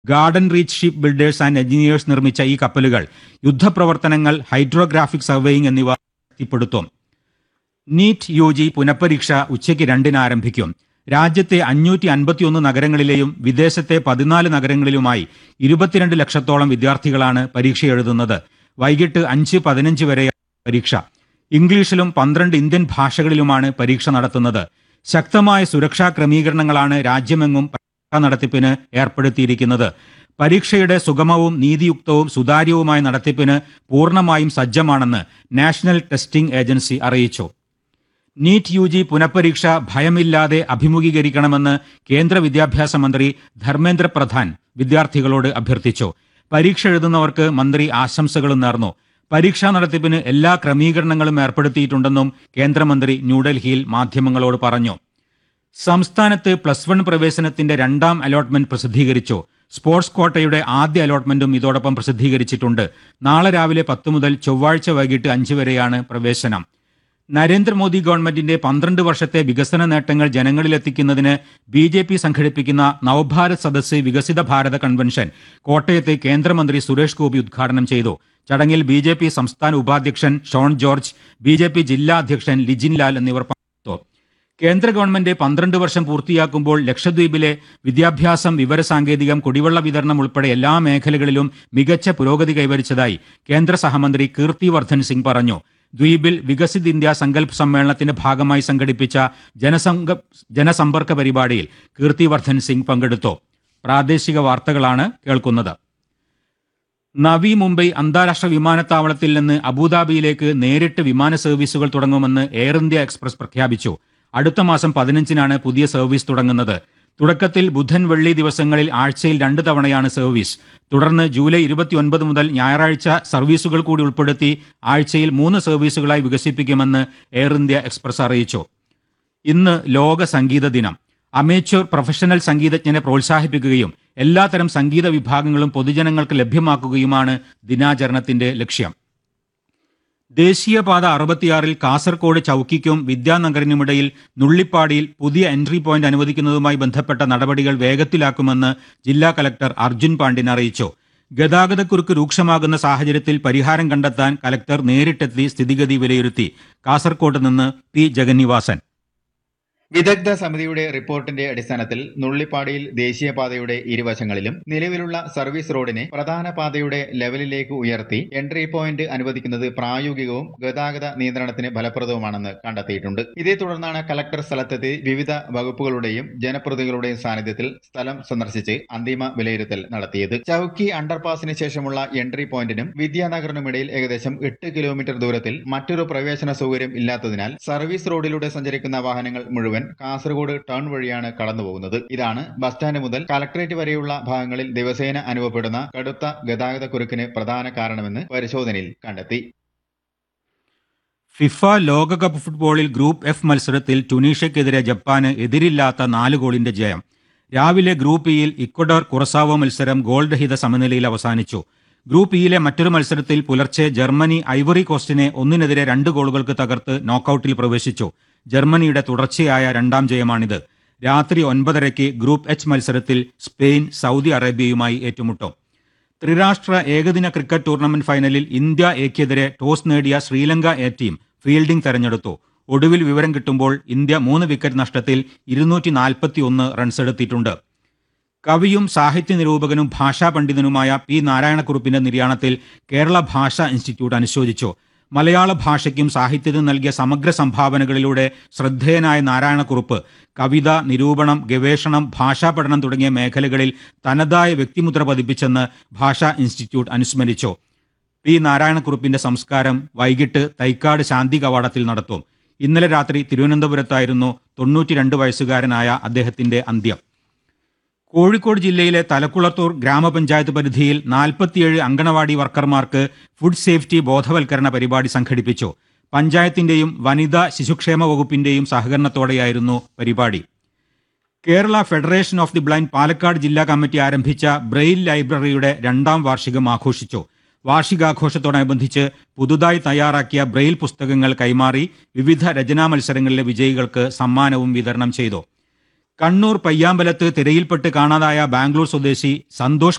garden reach ship builders and engineers നിർമ്മിച്ച ഈ കപ്പലുകൾ യുദ്ധപ്രവർത്തനങ്ങൾ ഹൈഡ്രോഗ്രാഫിക് സർവേയിംഗ് എന്നിവ ശക്തിപ്പെടുത്തും നീറ്റ് യു ജി പുനഃപരീക്ഷ ഉച്ചയ്ക്ക് രണ്ടിന് ആരംഭിക്കും രാജ്യത്തെ അഞ്ഞൂറ്റി അൻപത്തിയൊന്ന് നഗരങ്ങളിലെയും വിദേശത്തെ പതിനാല് നഗരങ്ങളിലുമായി ഇരുപത്തിരണ്ട് ലക്ഷത്തോളം വിദ്യാർത്ഥികളാണ് പരീക്ഷ എഴുതുന്നത് വൈകിട്ട് അഞ്ച് പതിനഞ്ച് വരെയാണ് പരീക്ഷ ഇംഗ്ലീഷിലും പന്ത്രണ്ട് ഇന്ത്യൻ ഭാഷകളിലുമാണ് പരീക്ഷ നടത്തുന്നത് ശക്തമായ സുരക്ഷാ ക്രമീകരണങ്ങളാണ് രാജ്യമെങ്ങും പരീക്ഷാ നടത്തിപ്പിന് ഏർപ്പെടുത്തിയിരിക്കുന്നത് പരീക്ഷയുടെ സുഗമവും നീതിയുക്തവും സുതാര്യവുമായ നടത്തിപ്പിന് പൂർണ്ണമായും സജ്ജമാണെന്ന് നാഷണൽ ടെസ്റ്റിംഗ് ഏജൻസി അറിയിച്ചു നീറ്റ് യു ജി പുനഃപരീക്ഷ ഭയമില്ലാതെ അഭിമുഖീകരിക്കണമെന്ന് കേന്ദ്ര വിദ്യാഭ്യാസ മന്ത്രി ധർമ്മേന്ദ്ര പ്രധാൻ വിദ്യാർത്ഥികളോട് അഭ്യർത്ഥിച്ചു പരീക്ഷ എഴുതുന്നവർക്ക് മന്ത്രി ആശംസകളും നേർന്നു പരീക്ഷാ നടത്തിപ്പിന് എല്ലാ ക്രമീകരണങ്ങളും ഏർപ്പെടുത്തിയിട്ടുണ്ടെന്നും കേന്ദ്രമന്ത്രി ന്യൂഡൽഹിയിൽ മാധ്യമങ്ങളോട് പറഞ്ഞു സംസ്ഥാനത്ത് പ്ലസ് വൺ പ്രവേശനത്തിന്റെ രണ്ടാം അലോട്ട്മെന്റ് പ്രസിദ്ധീകരിച്ചു സ്പോർട്സ് കോട്ടയുടെ ആദ്യ അലോട്ട്മെന്റും ഇതോടൊപ്പം പ്രസിദ്ധീകരിച്ചിട്ടുണ്ട് നാളെ രാവിലെ പത്ത് മുതൽ ചൊവ്വാഴ്ച വൈകിട്ട് അഞ്ച് വരെയാണ് പ്രവേശനം നരേന്ദ്രമോദി ഗവൺമെന്റിന്റെ പന്ത്രണ്ട് വർഷത്തെ വികസന നേട്ടങ്ങൾ ജനങ്ങളിലെത്തിക്കുന്നതിന് ബി ജെ പി സംഘടിപ്പിക്കുന്ന നവഭാരത് സദസ് വികസിത ഭാരത കൺവെൻഷൻ കോട്ടയത്ത് കേന്ദ്രമന്ത്രി സുരേഷ് ഗോപി ഉദ്ഘാടനം ചെയ്തു ചടങ്ങിൽ ബി ജെ പി സംസ്ഥാന ഉപാധ്യക്ഷൻ Shone George B J P ജില്ലാ അധ്യക്ഷൻ ലിജിൻ ലാൽ എന്നിവർ പങ്കെടുത്തു കേന്ദ്ര ഗവൺമെന്റ് പന്ത്രണ്ട് വർഷം പൂർത്തിയാക്കുമ്പോൾ ലക്ഷദ്വീപിലെ വിദ്യാഭ്യാസം വിവരസാങ്കേതികം കുടിവെള്ള വിതരണം ഉൾപ്പെടെ എല്ലാ മേഖലകളിലും മികച്ച പുരോഗതി കൈവരിച്ചതായി കേന്ദ്ര സഹമന്ത്രി കീർത്തി വർദ്ധൻ സിംഗ് പറഞ്ഞു ദ്വീപിൽ വികസിത് ഇന്ത്യ സങ്കല്പ് സമ്മേളനത്തിന്റെ ഭാഗമായി സംഘടിപ്പിച്ച ജനസംഘ ജനസമ്പർക്ക പരിപാടിയിൽ കീർത്തി വർദ്ധൻ സിംഗ് പങ്കെടുത്തു പ്രാദേശിക വാർത്തകളാണ് കേൾക്കുന്നത് നവി മുംബൈ അന്താരാഷ്ട്ര വിമാനത്താവളത്തിൽ നിന്ന് അബുദാബിയിലേക്ക് നേരിട്ട് വിമാന സർവീസുകൾ തുടങ്ങുമെന്ന് എയർ ഇന്ത്യ എക്സ്പ്രസ് പ്രഖ്യാപിച്ചു അടുത്ത മാസം പതിനഞ്ചിനാണ് പുതിയ സർവീസ് തുടങ്ങുന്നത് തുടക്കത്തിൽ ബുധൻ വെള്ളി ദിവസങ്ങളിൽ ആഴ്ചയിൽ രണ്ട് തവണയാണ് സർവീസ് തുടർന്ന് ജൂലൈ ഇരുപത്തിയൊൻപത് മുതൽ ഞായറാഴ്ച സർവീസുകൾ കൂടി ഉൾപ്പെടുത്തി ആഴ്ചയിൽ മൂന്ന് സർവീസുകളായി വികസിപ്പിക്കുമെന്ന് എയർ ഇന്ത്യ എക്സ്പ്രസ് അറിയിച്ചു ഇന്ന് ലോക സംഗീത ദിനം അമേച്വർ പ്രൊഫഷണൽ സംഗീതജ്ഞനെ പ്രോത്സാഹിപ്പിക്കുകയും എല്ലാത്തരം സംഗീത വിഭാഗങ്ങളും പൊതുജനങ്ങൾക്ക് ലഭ്യമാക്കുകയുമാണ് ദിനാചരണത്തിന്റെ ലക്ഷ്യം ദേശീയപാത അറുപത്തിയാറിൽ കാസർകോട് ചൌക്കിക്കും വിദ്യാനഗറിനുമിടയിൽ നുള്ളിപ്പാടിയിൽ പുതിയ എൻട്രി പോയിന്റ് അനുവദിക്കുന്നതുമായി ബന്ധപ്പെട്ട നടപടികൾ വേഗത്തിലാക്കുമെന്ന് ജില്ലാ കലക്ടർ അർജുൻ പാണ്ഡ്യൻ അറിയിച്ചു ഗതാഗതക്കുരുക്ക് രൂക്ഷമാകുന്ന സാഹചര്യത്തിൽ പരിഹാരം കണ്ടെത്താൻ കലക്ടർ നേരിട്ടെത്തി സ്ഥിതിഗതി വിലയിരുത്തി കാസർകോട്ട് നിന്ന് പി ജഗന്നിവാസൻ വിദഗ്ധ സമിതിയുടെ റിപ്പോർട്ടിന്റെ അടിസ്ഥാനത്തിൽ നുള്ളിപ്പാടിയിൽ ദേശീയപാതയുടെ ഇരുവശങ്ങളിലും നിലവിലുള്ള സർവീസ് റോഡിനെ പ്രധാന പാതയുടെ ലെവലിലേക്ക് ഉയർത്തി എൻട്രി പോയിന്റ് അനുവദിക്കുന്നത് പ്രായോഗികവും ഗതാഗത നിയന്ത്രണത്തിന് ഫലപ്രദവുമാണെന്ന് കണ്ടെത്തിയിട്ടുണ്ട് ഇതേ തുടർന്നാണ് കലക്ടർ സ്ഥലത്തെത്തി വിവിധ വകുപ്പുകളുടെയും ജനപ്രതിനിധികളുടെയും സാന്നിധ്യത്തിൽ സ്ഥലം സന്ദർശിച്ച് അന്തിമ വിലയിരുത്തൽ നടത്തിയത് ചൌക്കി അണ്ടർപാസിന് ശേഷമുള്ള എൻട്രി പോയിന്റിനും വിദ്യാനഗറിനുമിടയിൽ ഏകദേശം എട്ട് കിലോമീറ്റർ ദൂരത്തിൽ മറ്റൊരു പ്രവേശന സൗകര്യം ഇല്ലാത്തതിനാൽ സർവീസ് റോഡിലൂടെ സഞ്ചരിക്കുന്ന വാഹനങ്ങൾ മുഴുവൻ കാസർഗോഡ് ടൗൺ വഴിയാണ് കടന്നുപോകുന്നത് ഇതാണ് ബസ് സ്റ്റാൻഡ് മുതൽ കലക്ടറേറ്റ് വരെയുള്ള ഭാഗങ്ങളിൽ ദിവസേന അനുഭവപ്പെടുന്ന കടുത്ത ഗതാഗത കുരുക്കിന് പ്രധാന കാരണമെന്ന് പരിശോധനയിൽ കണ്ടെത്തി ഫിഫ ലോകകപ്പ് ഫുട്ബോളിൽ ഗ്രൂപ്പ് എഫ് മത്സരത്തിൽ ടുണീഷ്യക്കെതിരെ ജപ്പാന് എതിരില്ലാത്ത നാല് ഗോളിന്റെ ജയം രാവിലെ ഗ്രൂപ്പ് ഇയിൽ ഇക്വഡോർ കുറസാവോ മത്സരം ഗോൾ രഹിത സമനിലയിൽ അവസാനിച്ചു ഗ്രൂപ്പ് ഇയിലെ മറ്റൊരു മത്സരത്തിൽ പുലർച്ചെ ജർമ്മനി ഐവറി കോസ്റ്റിനെ ഒന്നിനെതിരെ രണ്ട് ഗോളുകൾക്ക് തകർത്ത് നോക്കൌട്ടിൽ പ്രവേശിച്ചു ജർമ്മനിയുടെ തുടർച്ചയായ രണ്ടാം ജയമാണിത് രാത്രി ഒൻപതരയ്ക്ക് ഗ്രൂപ്പ് എച്ച് മത്സരത്തിൽ സ്പെയിൻ സൗദി അറേബ്യയുമായി ഏറ്റുമുട്ടും ത്രിരാഷ്ട്ര ഏകദിന ക്രിക്കറ്റ് ടൂർണമെന്റ് ഫൈനലിൽ ഇന്ത്യ എക്കെതിരെ ടോസ് നേടിയ ശ്രീലങ്ക എ ടീം ഫീൽഡിംഗ് തെരഞ്ഞെടുത്തു ഒടുവിൽ വിവരം കിട്ടുമ്പോൾ ഇന്ത്യ മൂന്ന് വിക്കറ്റ് നഷ്ടത്തിൽ ഇരുന്നൂറ്റി നാൽപ്പത്തി ഒന്ന് റൺസെടുത്തിട്ടുണ്ട് കവിയും സാഹിത്യ നിരൂപകനും ഭാഷാ പണ്ഡിതനുമായ പി നാരായണക്കുറുപ്പിന്റെ നിര്യാണത്തിൽ കേരള ഭാഷാ ഇൻസ്റ്റിറ്റ്യൂട്ട് അനുശോചിച്ചു മലയാള ഭാഷയ്ക്കും സാഹിത്യത്തിനും നൽകിയ സമഗ്ര സംഭാവനകളിലൂടെ ശ്രദ്ധേയനായ നാരായണക്കുറുപ്പ് കവിത നിരൂപണം ഗവേഷണം ഭാഷാ പഠനം തുടങ്ങിയ മേഖലകളിൽ തനതായ വ്യക്തിമുദ്ര പതിപ്പിച്ചെന്ന് ഭാഷാ ഇൻസ്റ്റിറ്റ്യൂട്ട് അനുസ്മരിച്ചു പി നാരായണക്കുറുപ്പിന്റെ സംസ്കാരം വൈകിട്ട് തൈക്കാട് ശാന്തി കവാടത്തിൽ നടത്തും ഇന്നലെ രാത്രി തിരുവനന്തപുരത്തായിരുന്നു തൊണ്ണൂറ്റിരണ്ട് വയസ്സുകാരനായ അദ്ദേഹത്തിന്റെ അന്ത്യം കോഴിക്കോട് ജില്ലയിലെ തലക്കുളത്തൂർ ഗ്രാമപഞ്ചായത്ത് പരിധിയിൽ നാൽപ്പത്തിയേഴ് അങ്കണവാടി വർക്കർമാർക്ക് ഫുഡ് സേഫ്റ്റി ബോധവൽക്കരണ പരിപാടി സംഘടിപ്പിച്ചു പഞ്ചായത്തിന്റെയും വനിതാ ശിശുക്ഷേമ വകുപ്പിന്റെയും സഹകരണത്തോടെയായിരുന്നു പരിപാടി Kerala federation of the blind Palakkad ജില്ലാ കമ്മിറ്റി ആരംഭിച്ച ബ്രെയിൽ ലൈബ്രറിയുടെ രണ്ടാം വാർഷികം ആഘോഷിച്ചു വാർഷികാഘോഷത്തോടനുബന്ധിച്ച് പുതുതായി തയ്യാറാക്കിയ ബ്രെയിൽ പുസ്തകങ്ങൾ കൈമാറി വിവിധ രചനാ മത്സരങ്ങളിലെ വിജയികൾക്ക് സമ്മാനവും വിതരണം ചെയ്തു കണ്ണൂർ പയ്യാമ്പലത്ത് തിരയിൽപ്പെട്ട് കാണാതായ ബാംഗ്ലൂർ സ്വദേശി സന്തോഷ്